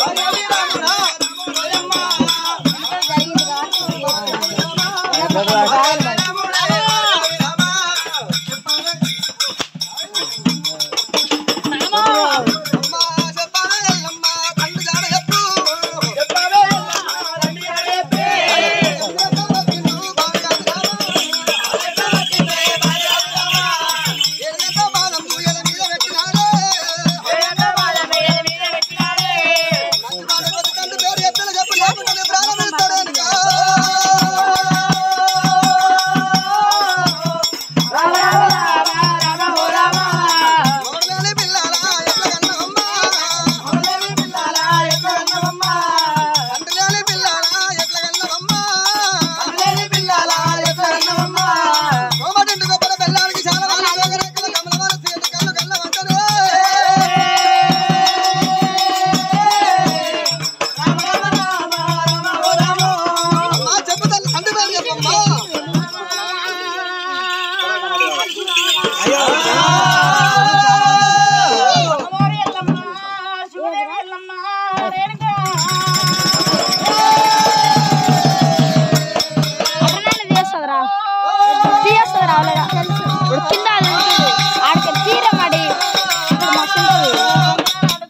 తీయొస్తుందిరా తీయొస్తుంది రావలేదా ఇప్పుడు కింద అది ఉంటుంది. ఆడికి తీర మరి ఇప్పుడు మస్తు ఉంటుంది.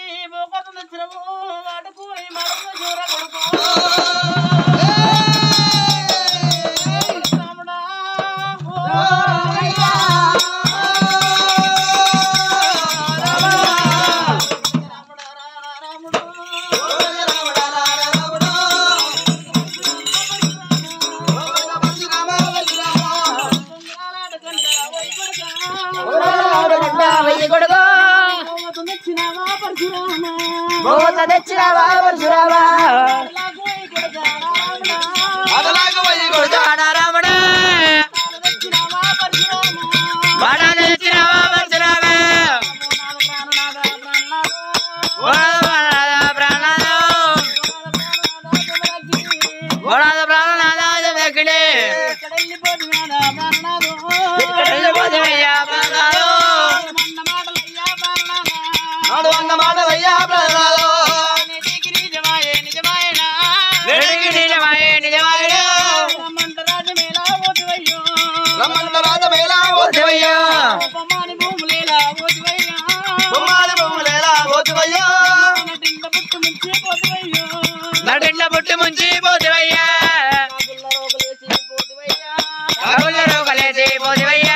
వెయ్యి కొడుకు భూత తెచ్చినావా పరశురామా కొడుకాడా రాముడా బాణాలు తెచ్చినావా పరశురామా ఓడాద ప్రాణాలు ఓడాద ప్రాణనాథ వెక్కడే వెళ్ళిపోతావయ్యా ప్రాణాలు నాడు అన్న మాటలయ్యా ప్రాణాలు నేటికి నిజమాయే నిజమాయే రమ్మంట రాత మేలా ఓదివయ్యా బొమ్మాలి బొమ్మలేలా పోతువయ్యా నడిండ్ల పుట్టి ముంచి పోతివయ్యా కాగుళ్ళ రోగలేసి పోతివయ్యా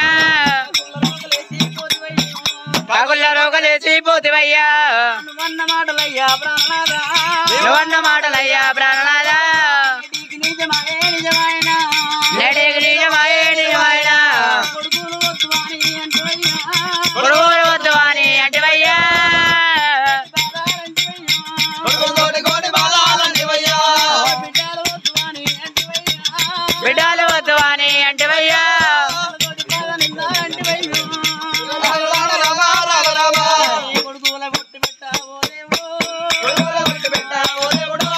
కాగుళ్ళ రోగలేసి పోతివయ్యా అన్న మాటలయ్యా ప్రాణనాథా నువ్వన్న మాటలయ్యా ప్రాణనాథా నిజమాయే నిజమాయన నేటికి నిజమాయే నిజమాయన కొడుకులు వద్దు అని అంటువయ్యా గురువులు వద్దు అని అంటివయ్యా కొడుకుతోటి కోటి బాధాలంటివయ్యా బిడ్డలు వద్దు అని అంటివయ్యా రామ రామ రామ రామ కొడుకుల పుట్టి పెట్టావో దేవుడు కొడుకుల పుట్టి పెట్టావో దేవుడా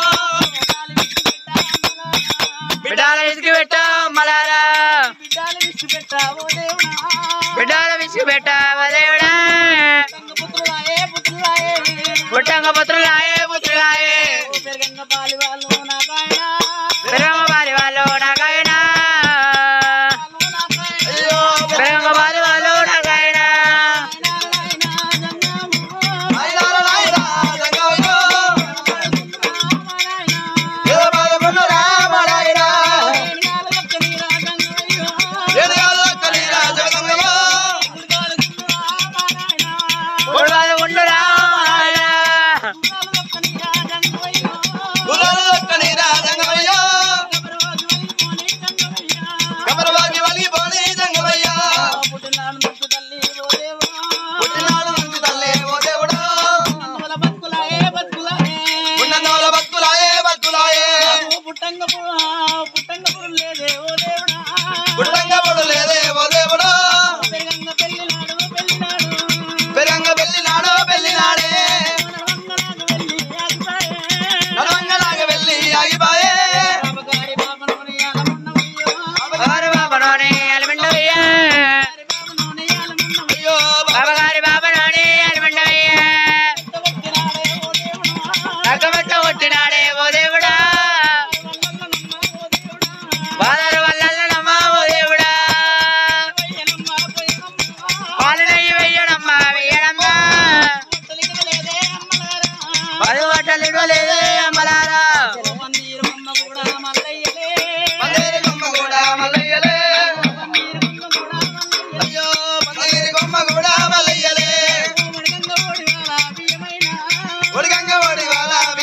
బిడ్డలు విసిగి పెట్టా మలారా బిడ్డలు విడిచి పెట్టావో దేవుడా బిడ్డలు విసిగి పెట్టావా దేవుడా పుత్రులాయే పుత్రులాయే పుట్టంగ పుత్రులాయే పుత్రులాయే ఓ పెరగంగ పాలి వాళ్ళు నాకాయన పెరగ బాలి వాళ్ళు నాకైనా అయ్యో పెరగ బాలి వాళ్ళు నాకైనా నాయనా నాయనా జంగయ్యో ఏదో బాధపడ్డ రామ నాయనా ఏదో కలిరా జగంగయ్యో కొడువాలు ఉండు రామాయణ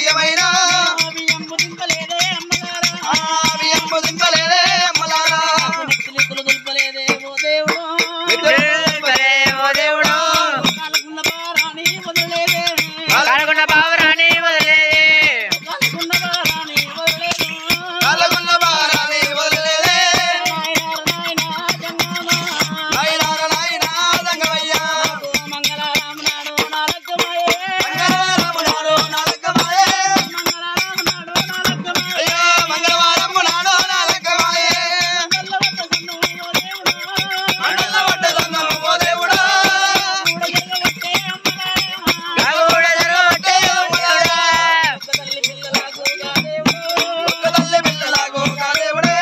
బియ్యమైన బియ్యంబు దింపలేదే అమ్మలారా ఆ బియ్యంబు దింపలేదే అమ్మలారా నెత్తులెత్తులు దుల్పలేదే ఓ దేవుడు నిలుపరే ఓ దేవుడు కాలుకున్న భారాన్ని వదలలేదే కనుగొన్న బావరాని వదిలేది కాలుకున్న భారాన్ని వదలలేదు కాలగున్న భారాన్ని వదిలేదే నాయనా జంగమా నాయనార నాయనా దంగమయ్యా మంగళరామ నాడు నాలకమాయే మంగళవారము నాడు నాలకమాయే మంగళరామ నాడు నాలకమాయే అయ్యో మంగళవారము నాడు నాలకమాయే మంగళవత సన్ను ఓ దేవుడా మండల పడ్డదన్నం ఓ దేవుడా చూడగలగట్టే అమ్మలారా గౌడ జరుగొట్టే ఓ దేవుడా తల్లి పిల్లలకు గా దేవుడు ఒక్క తల్లి పిల్లలకు ఒక దేవుడే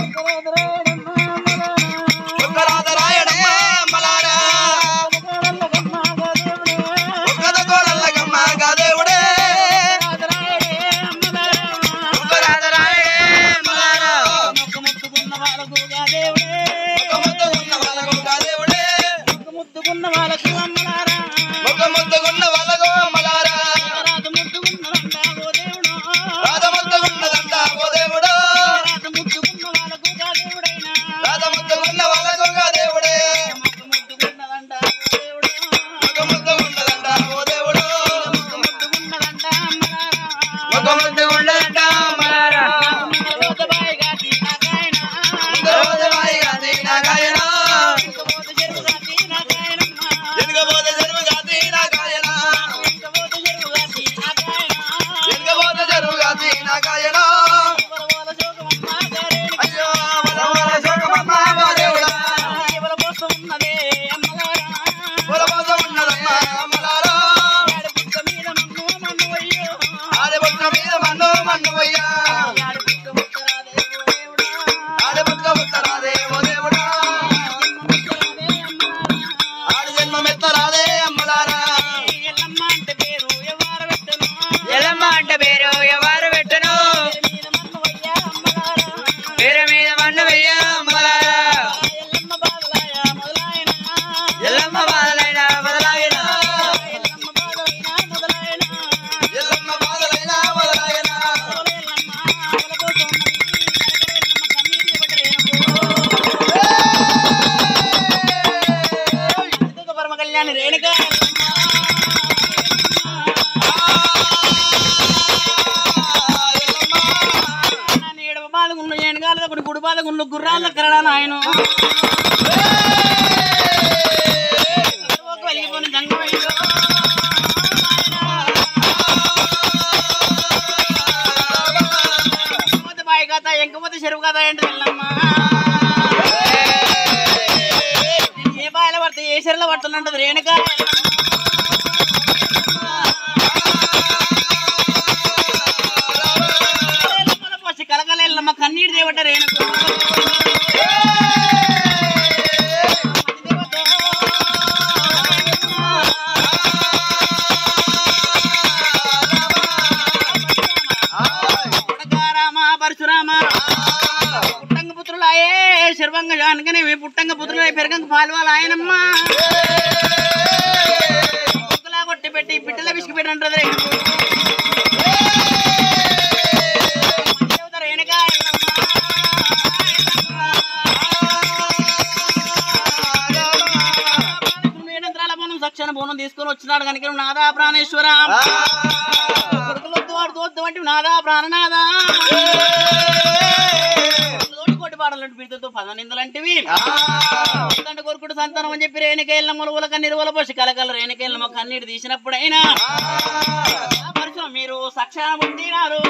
ఒక్క రాధరాయడమ్మ అమ్మలారా ఒక్కద కోడళ్ళకమ్మ గా దేవుడే ఒక్క రాధరాయడే మలారా ఒక ముద్దుకున్న వాళ్ళకు గా దేవుడే ఒక ముద్దుకున్న వాళ్ళకు అమ్మలారా రాధ ముద్దుకున్నదంట ఓ దేవుడు రాధ ముద్దుకున్న వాళ్ళకు గా దేవుడే ఒక ముద్దుకున్నదంట ఓ దేవుడు ఒక ముద్దు ఉండదంట మలారా గోదవాయిగా దీనాగాయనా ఎనగబోతే జరువుగా దీనాగాయనా ఎనగబోతే జరువుగా దీనాగాయనా అయ్యో వరవర శోకమమ్మ మా దేవుడా పొలపోత ఉన్నదమ్మ అమ్మలారా ఆడబుట్ట మీద మన్ను మన్ను అయ్యా ఆడబుట్ట ఉత్తరాదే ఓ దేవుడా ఆడి జన్మ మెత్తరాదే అమ్మలారా ఎల్లమ్మ అంటే పేరు ఎవరు పెట్టను ఎలమ్మ అంటే పేరు ఎవరు పెట్టను పేరు మీద మన్ను వెయ్య మలారా ఎల్లమ్మ బాధలాయ మొదలాయన ఎల్లమ్మ బాధలైన మొదలాగిన ఎల్లమ్మ బాధలైన మొదలాయన ఎల్లమ్మ బాధలైనా మొదలాయనా పరమ కళ్యాణి రేణుక ఏడవ బాధగుండు ఏనుగాల ఒకటి గుడి బాధగుండు గుర్రాల కరడ నాయన వెలిగిపోయిన జంగమయ్యో ఎంకపోతే బాయి కథ ఎంకపోతే చెరువు కథ ఏంటి తెల్లమ్మ ఏ బాయిల పడితే ఏ చెరువులో పడుతున్నది రేణుక పోసి కలకలెల్లమ్మ కన్నీరు దేవట రేణుకు రామ పరశురామ పుట్టంగ పుత్రులాయే శర్వంగ జానకనే పుట్టంగ పుత్రులాయ పెరగంగ పాల్వాల ఆయనమ్మ కుక్కలా కొట్టి పెట్టి పిట్టల విసికి పెట్టి అంటది రేణుకు. దేవత రేణుక ఏడంత్రాల బోనం సక్షణ బోనం తీసుకొని వచ్చినాడు కనుక నాదా ప్రాణేశ్వర కొడుకులొద్దు వాడు తోద్దు వంటి నాదా ప్రాణనాదా తోటి కోటి పాడాలంటే పిడుతో పదనిందలంటివి తండ్రి కొడుకుడు సంతానం అని చెప్పి రేణుకేళ్ళ మొలవుల కన్నీరు పోసి కలకల రేణుకేళ్ళ కన్నీరు తీసినప్పుడైనా పరిచయం మీరు సక్షణ పొందినారు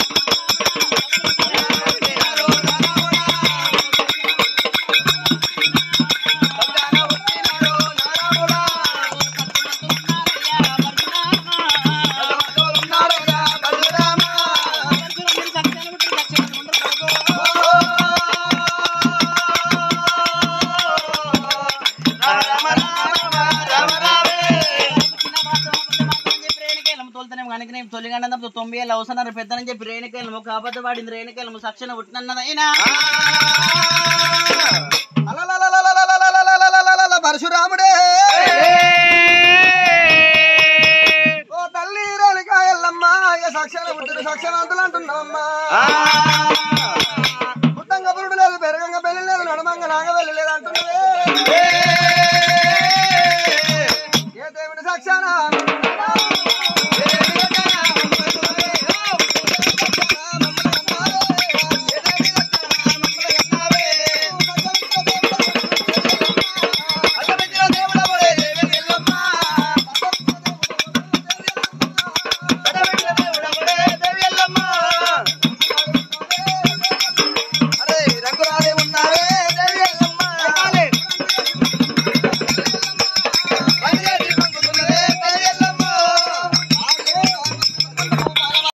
తొలిగండ తొంభై ఏళ్ళు అవసరం పెద్దనని చెప్పి రేణుకేళ్ళము ఒక అబద్ధ వాడింది రేణుకేళ్ళము సక్షణ పుట్టినన్నదైనా అలలలలలలలలలలలలలలల పరశురాముడే ఓ తల్లి రేణుక ఎల్లమ్మ సాక్షాలు పుట్టిన సాక్షాలు అంటున్నామ్మా ఆ